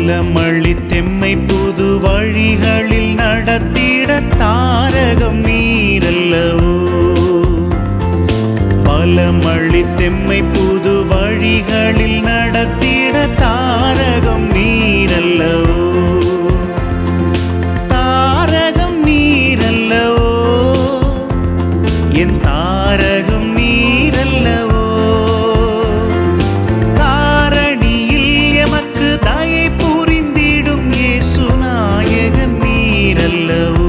பலமளி தெம்மை புது வழிகளில் நடத்திட தாரகம் நீரல்லவோ பலமளி தெம்மை புது வழிகளில் நடத்திட தாரகம் நீரல்லவோ தாரகம் நீரல்லவோ என் தாரகம் நீரல்லவோ தாரணியில் எமக்கு தயை புரிந்திடும் இயேசு நாயகன் நீரல்லவோ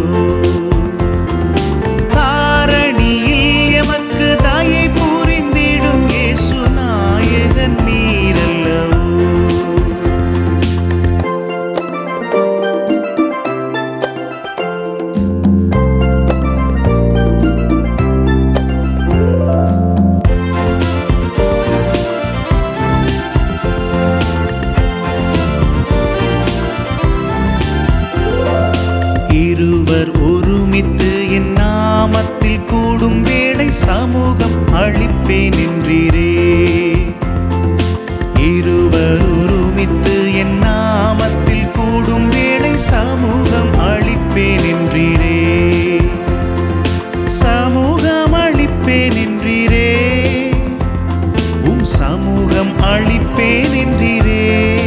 தாரணியில் எமக்கு தயை புரிந்திடும் இயேசு நாயகன் நீரல்லவோ இருவர் ஒருமித்து என் நாமத்தில் கூடும் வேளை சமூகம் அளிப்பேன் என்றீரே இருவர் ஒருமித்து என் நாமத்தில் கூடும் வேளை சமூகம் அளிப்பேன் என்றீரே சமூகம் அளிப்பேன் என்றீரே உம் சமூகம் அளிப்பேன் என்றீரே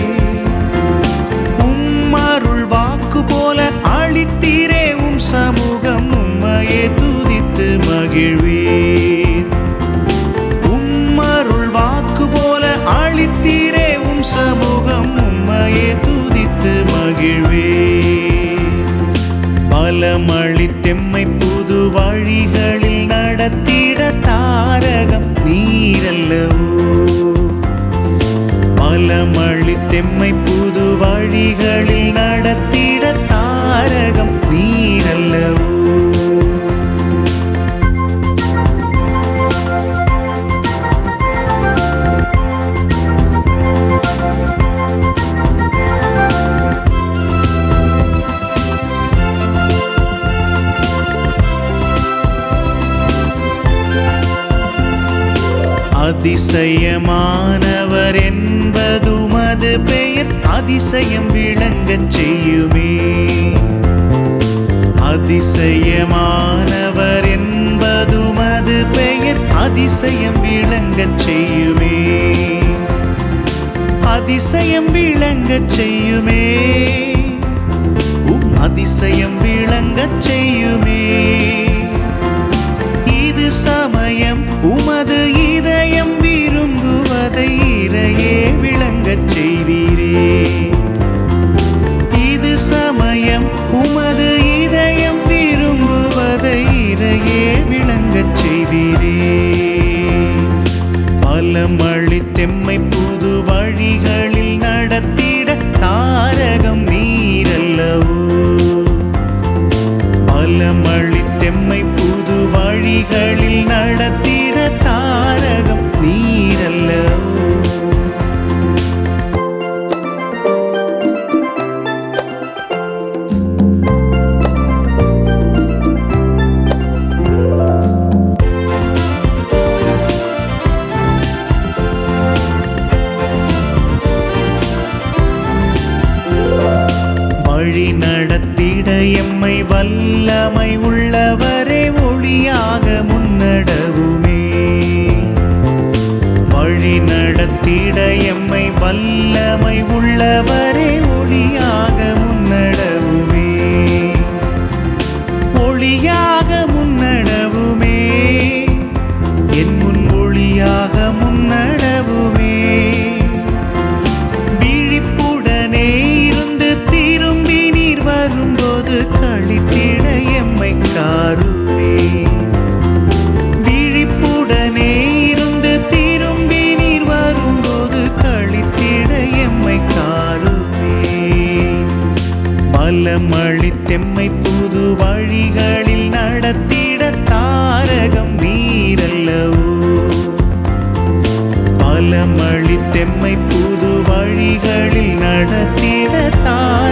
உம் அருள் வாக்கு போல அளித்தீரே உம் சமூகம் உம்மையே துதித்து மகிழ்வீர் உம் அருள் வாக்கு போல அளித்தீரே உம் சமூகம் உம்மையே துதித்து மகிழ்வீர் பலமளி தெம்மை புது வழிகளில் நடத்திட தாரகம் நீரல்லவோ பலமளி தெம்மை புது வழிகளில் நடத்திட தாரகம் நீரல்லவோ அதிசயமானவர் என்பதுமது பெயர் அதிசயம் விளங்கச் செய்யுமே அதிசயமானவர் என்பதுமது பெயர் அதிசயம் விளங்கச் செய்யுமே அதிசயம் விளங்கச் செய்யுமே உம் அதிசயம் விளங்கச் செய்யுமே இது சமயம் உமது இதயம் விரும்புவதை இறையே விளங்கச் செய்வீரே இது சமயம் உமது இதயம் விரும்புவதை இறையே விளங்கச் செய்வீரே பலமளி தெம்மை புது வழிகளில் நடத்திட தாரகம் நீரல்லவோ பலமளி தெம்மை புது வழிகளில் நடத்திட தாரகம் நீரல்லவோ வழி நடத்திட எம்மை வல்லமை உள்ளவரே ஒளியாக முன்னடவுமே வழி நடத்திட எம்மை வல்லமை உள்ளவரே ஒளியாக முன்னடவுமே ஒளியாக முன்னடவுமே என் முன் ஒளியாக முன்னடவுமே விழிப்புடனே இருந்து திரும்பி நீர் வரும்போது கழித்திட எம்மை காருமே விழிப்புடனே இருந்து திரும்பி நீர் வரும்போது கழித்திட எம்மை காருமே பலமளி தெம்மை புது வழிகளில் நடத்திட தாரகம் நீரல்லவோ பலமளி தெம்மை புது வழிகளில் நடத்திட தார